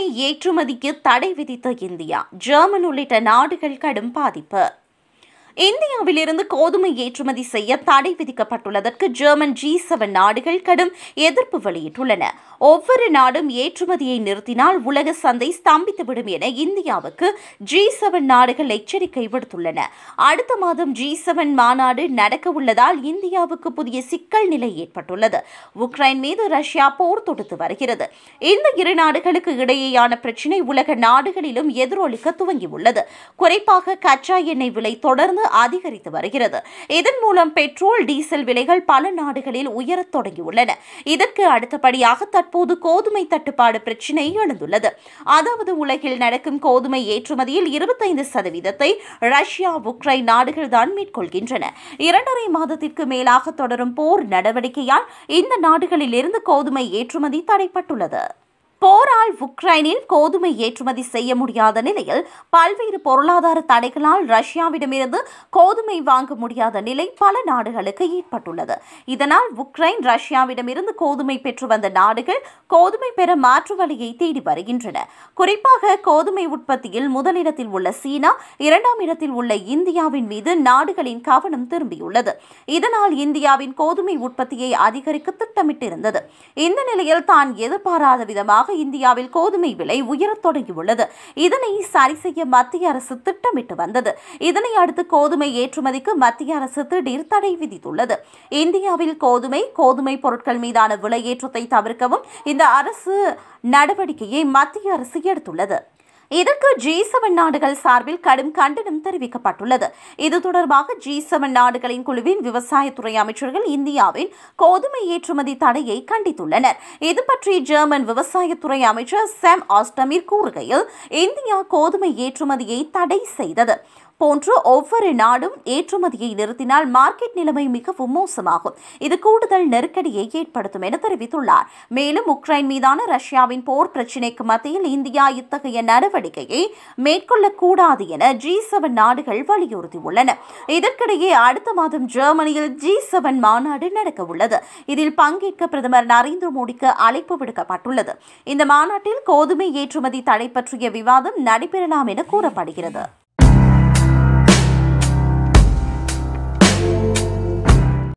ஏற்றுமதிக்கு தடை விதித்த இந்தியா ஜெர்மன் உள்ளிட்ட நாடுகள் கடும் பாதிப்பு இந்தியாவிலிருந்து கோதுமை ஏற்றுமதி செய்ய தடை விதிக்கப்பட்டுள்ளதற்கு ஜெர்மன் ஜி செவன் நாடுகள் கடும் எதிர்ப்பு வெளியிட்டுள்ளன ஒவ்வொரு நாடும் ஏற்றுமதியை நிறுத்தினால் உலக சந்தை ஸ்தம்பித்துவிடும் என இந்தியாவுக்கு ஜி செவன் நாடுகள் எச்சரிக்கை விடுத்துள்ளன அடுத்த மாதம் ஜி செவன் மாநாடு நடக்க உள்ளதால் இந்தியாவுக்கு புதிய சிக்கல் நிலை ஏற்பட்டுள்ளது உக்ரைன் மீது ரஷ்யா போர் தொடுத்து வருகிறது இந்த இரு நாடுகளுக்கு இடையேயான பிரச்சினை உலக நாடுகளிலும் எதிரொலிக்க துவங்கியுள்ளது குறிப்பாக கச்சா எண்ணெய் விலை தொடர்ந்து அதிகரித்து வருகிறது இதன் மூலம் பெட்ரோல் டீசல் விலைகள் பல நாடுகளில் உயரத் தொடங்கியுள்ளன இதற்கு அடுத்தபடியாக தற்போது கோதுமை தட்டுப்பாடு பிரச்சினை எழுந்துள்ளது அதாவது உலகில் நடக்கும் கோதுமை ஏற்றுமதியில் இருபத்தைந்து சதவீதத்தை ரஷ்யா உக்ரைன் நாடுகள் தான் மேற்கொள்கின்றன இரண்டரை மாதத்திற்கு மேலாக தொடரும் போர் நடவடிக்கையால் இந்த நாடுகளில் இருந்து கோதுமை ஏற்றுமதி தடைப்பட்டுள்ளது போரால் உக்ரைனில் கோதுமை ஏற்றுமதி செய்ய முடியாத நிலையில் பல்வேறு பொருளாதார தடைகளால் ரஷ்யாவிடமிருந்து கோதுமை வாங்க முடியாத நிலை பல நாடுகளுக்கு ஏற்பட்டுள்ளது இதனால் உக்ரைன் ரஷ்யாவிடமிருந்து கோதுமை பெற்று வந்த நாடுகள் கோதுமை பெற மாற்று வழியை தேடி வருகின்றன குறிப்பாக கோதுமை உற்பத்தியில் முதலிடத்தில் உள்ள சீனா இரண்டாம் இடத்தில் உள்ள இந்தியாவின் மீது நாடுகளின் கவனம் திரும்பியுள்ளது இதனால் இந்தியாவின் கோதுமை உற்பத்தியை அதிகரிக்க திட்டமிட்டிருந்தது இந்த நிலையில் தான் எதிர்பாராத விதமாக இந்தியாவில் கோதுமை விலை உயரத் தொடங்கியுள்ளது இதனை சரி செய்ய மத்திய அரசு திட்டமிட்டு வந்தது இதனை அடுத்து கோதுமை ஏற்றுமதிக்கு மத்திய அரசு திடீர் தடை விதித்துள்ளது இந்தியாவில் கோதுமை கோதுமை பொருட்கள் மீதான விலையேற்றத்தை தவிர்க்கவும் இந்த அரசு நடவடிக்கையை மத்திய அரசு எடுத்துள்ளது இதற்கு ஜி செவன் நாடுகள் சார்பில் கடும் கண்டனம் தெரிவிக்கப்பட்டுள்ளது இது தொடர்பாக ஜி செவன் நாடுகளின் குழுவின் விவசாயத்துறை அமைச்சர்கள் இந்தியாவின் கோதுமை ஏற்றுமதி தடையை கண்டித்துள்ளனர் இது பற்றி ஜெர்மன் விவசாயத்துறை அமைச்சர் சாம் ஆஸ்டமிர் கூறுகையில் இந்தியா கோதுமை ஏற்றுமதியை தடை செய்தது போன்று ஒவ்வொரு நாடும் ஏற்றுமதியை நிறுத்தினால் மார்க்கெட் நிலைமை மிகவும் மோசமாகும் இது கூடுதல் நெருக்கடியை ஏற்படுத்தும் என தெரிவித்துள்ளார் மேலும் உக்ரைன் மீதான ரஷ்யாவின் போர் பிரச்சினைக்கு மத்தியில் இந்தியா இத்தகைய நடவடிக்கையை மேற்கொள்ளக்கூடாது என ஜி செவன் நாடுகள் வலியுறுத்தியுள்ளன இதற்கிடையே அடுத்த மாதம் ஜெர்மனியில் ஜி செவன் மாநாடு நடக்க உள்ளது இதில் பங்கேற்க பிரதமர் நரேந்திர மோடிக்கு அழைப்பு விடுக்கப்பட்டுள்ளது இந்த மாநாட்டில் கோதுமை ஏற்றுமதி தடை பற்றிய விவாதம் நடைபெறலாம் என கூறப்படுகிறது